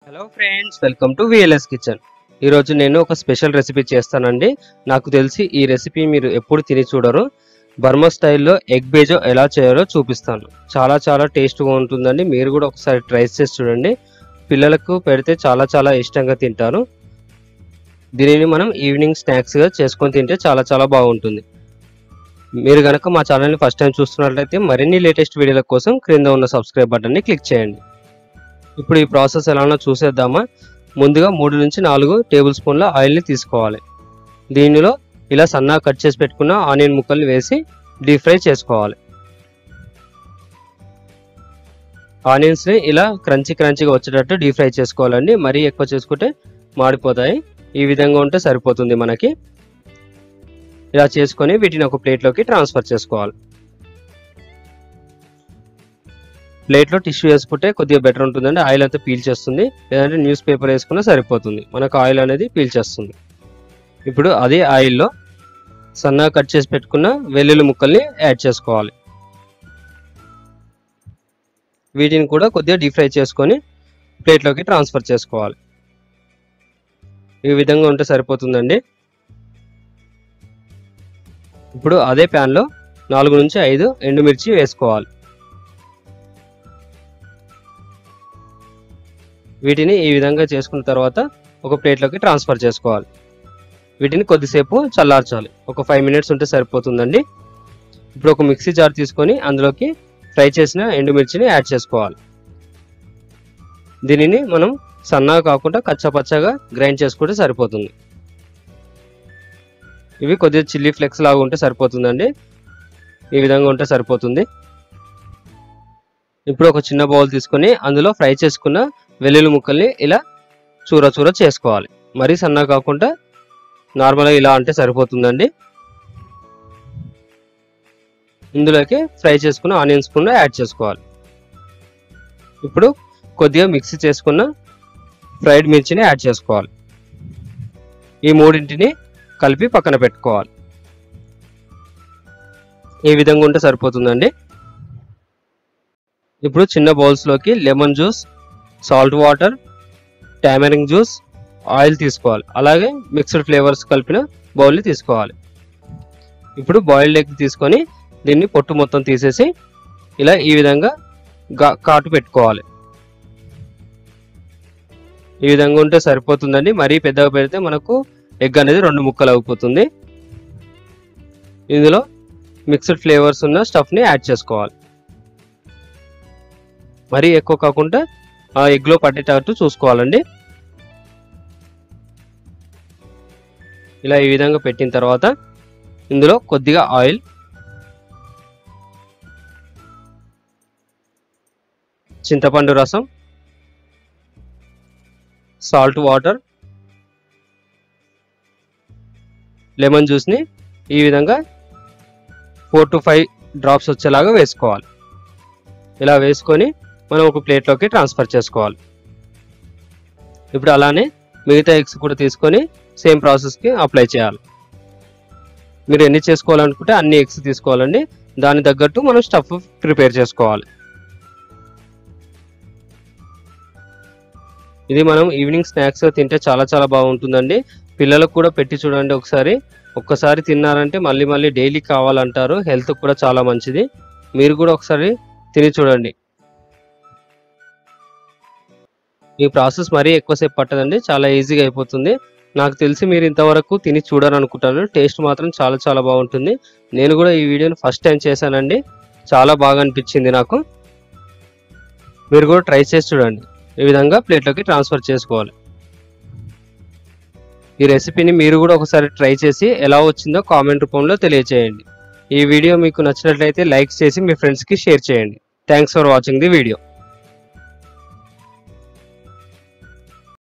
hello friends welcome to VLS kitchen ఈరోజు నేను ఒక స్పెషల్ రెసిపీ చేస్తానండి నాకు తెలిసి ఈ రెసిపీ మీరు ఎప్పుడు తిని చూడరు బర్మా స్టైల్లో ఎగ్ బేజో ఎలా చేయాలో చూపిస్తాను చాలా చాలా టేస్ట్గా ఉంటుందండి మీరు కూడా ఒకసారి ట్రై చేసి చూడండి పిల్లలకు పెడితే చాలా చాలా ఇష్టంగా తింటారు దీనిని మనం ఈవినింగ్ స్నాక్స్గా చేసుకొని తింటే చాలా చాలా బాగుంటుంది మీరు కనుక మా ఛానల్ని ఫస్ట్ టైం చూస్తున్నట్లయితే మరిన్ని లేటెస్ట్ వీడియోల కోసం క్రింద ఉన్న సబ్స్క్రైబ్ బటన్ని క్లిక్ చేయండి ఇప్పుడు ఈ ప్రాసెస్ ఎలానో చూసేద్దామా ముందుగా మూడు నుంచి నాలుగు టేబుల్ స్పూన్ల ఆయిల్ని తీసుకోవాలి దీనిలో ఇలా సన్నగా కట్ చేసి పెట్టుకున్న ఆనియన్ ముక్కల్ని వేసి డీప్ ఫ్రై చేసుకోవాలి ఆనియన్స్ని ఇలా క్రంచీ క్రంచీగా వచ్చేటట్టు డీప్ ఫ్రై చేసుకోవాలండి మరీ ఎక్కువ చేసుకుంటే మాడిపోతాయి ఈ విధంగా ఉంటే సరిపోతుంది మనకి ఇలా చేసుకొని వీటిని ఒక ప్లేట్లోకి ట్రాన్స్ఫర్ చేసుకోవాలి ప్లేట్లో టిష్యూ వేసుకుంటే కొద్దిగా బెటర్ ఉంటుందండి ఆయిల్ అంతా పీల్చేస్తుంది లేదంటే న్యూస్ పేపర్ వేసుకున్నా సరిపోతుంది మనకు ఆయిల్ అనేది పీల్చేస్తుంది ఇప్పుడు అదే ఆయిల్లో సన్నగా కట్ చేసి పెట్టుకున్న వెల్లుల్లి ముక్కల్ని యాడ్ చేసుకోవాలి వీటిని కూడా కొద్దిగా డీప్ ఫ్రై చేసుకొని ప్లేట్లోకి ట్రాన్స్ఫర్ చేసుకోవాలి ఈ విధంగా ఉంటే సరిపోతుందండి ఇప్పుడు అదే ప్యాన్లో నాలుగు నుంచి ఐదు ఎండుమిర్చి వేసుకోవాలి వీటిని ఈ విధంగా చేసుకున్న తర్వాత ఒక ప్లేట్లోకి ట్రాన్స్ఫర్ చేసుకోవాలి వీటిని కొద్దిసేపు చల్లార్చాలి ఒక ఫైవ్ మినిట్స్ ఉంటే సరిపోతుందండి ఇప్పుడు ఒక మిక్సీ జార్ తీసుకొని అందులోకి ఫ్రై చేసిన ఎండుమిర్చిని యాడ్ చేసుకోవాలి దీనిని మనం సన్నగా కాకుండా కచ్చపచ్చగా గ్రైండ్ చేసుకుంటే సరిపోతుంది ఇవి కొద్దిగా చిల్లీ ఫ్లెక్స్ లాగా ఉంటే సరిపోతుందండి ఈ విధంగా ఉంటే సరిపోతుంది ఇప్పుడు ఒక చిన్న బౌల్ తీసుకొని అందులో ఫ్రై చేసుకున్న వెల్లుల్లి ముక్కల్ని ఇలా చూర చూర చేసుకోవాలి మరీ సన్నగా కాకుండా నార్మల్గా ఇలా అంటే సరిపోతుందండి ఇందులోకి ఫ్రై చేసుకున్న ఆనియన్స్ కూడా యాడ్ చేసుకోవాలి ఇప్పుడు కొద్దిగా మిక్సీ చేసుకున్న ఫ్రైడ్ మిర్చిని యాడ్ చేసుకోవాలి ఈ మూడింటిని కలిపి పక్కన పెట్టుకోవాలి ఈ విధంగా ఉంటే సరిపోతుందండి ఇప్పుడు చిన్న బౌల్స్లోకి lemon juice salt water tamarind juice oil తీసుకోవాలి అలాగే మిక్స్డ్ ఫ్లేవర్స్ కలిపిన బౌల్ని తీసుకోవాలి ఇప్పుడు బాయిల్డ్ ఎగ్ తీసుకొని దీన్ని పొట్టు మొత్తం తీసేసి ఇలా ఈ విధంగా గా- కాటు పెట్టుకోవాలి ఈ విధంగా ఉంటే సరిపోతుందండి మరీ పెద్దగా పెడితే మనకు ఎగ్ అనేది రెండు ముక్కలు అయిపోతుంది ఇందులో మిక్స్డ్ ఫ్లేవర్స్ ఉన్న స్టఫ్ని యాడ్ చేసుకోవాలి మరీ ఎక్కువ కాకుండా ఆ ఎగ్లో పట్టేటట్టు చూసుకోవాలండి ఇలా ఈ విధంగా పెట్టిన తర్వాత ఇందులో కొద్దిగా ఆయిల్ చింతపండు రసం సాల్ట్ వాటర్ లెమన్ జ్యూస్ని ఈ విధంగా ఫోర్ టు ఫైవ్ డ్రాప్స్ వచ్చేలాగా వేసుకోవాలి ఇలా వేసుకొని మనం ఒక ప్లేట్లోకి ట్రాన్స్ఫర్ చేసుకోవాలి ఇప్పుడు అలానే మిగతా ఎగ్స్ కూడా తీసుకొని సేమ్ ప్రాసెస్కి అప్లై చేయాలి మీరు ఎన్ని చేసుకోవాలనుకుంటే అన్ని ఎగ్స్ తీసుకోవాలండి దాని తగ్గట్టు మనం స్టఫ్ ప్రిపేర్ చేసుకోవాలి ఇది మనం ఈవినింగ్ స్నాక్స్ తింటే చాలా చాలా బాగుంటుందండి పిల్లలకు కూడా పెట్టి చూడండి ఒకసారి ఒక్కసారి తిన్నారంటే మళ్ళీ మళ్ళీ డైలీ కావాలంటారు హెల్త్ కూడా చాలా మంచిది మీరు కూడా ఒకసారి తిని చూడండి ఈ ప్రాసెస్ మరీ ఎక్కువసేపు పట్టదండి చాలా ఈజీగా అయిపోతుంది నాకు తెలిసి మీరు ఇంతవరకు తిని చూడాలనుకుంటాను టేస్ట్ మాత్రం చాలా చాలా బాగుంటుంది నేను కూడా ఈ వీడియోని ఫస్ట్ టైం చేశానండి చాలా బాగా అనిపించింది నాకు మీరు కూడా ట్రై చేసి చూడండి ఈ విధంగా ప్లేట్లోకి ట్రాన్స్ఫర్ చేసుకోవాలి ఈ రెసిపీని మీరు కూడా ఒకసారి ట్రై చేసి ఎలా వచ్చిందో కామెంట్ రూపంలో తెలియచేయండి ఈ వీడియో మీకు నచ్చినట్లయితే లైక్ చేసి మీ ఫ్రెండ్స్కి షేర్ చేయండి thanks for watching the video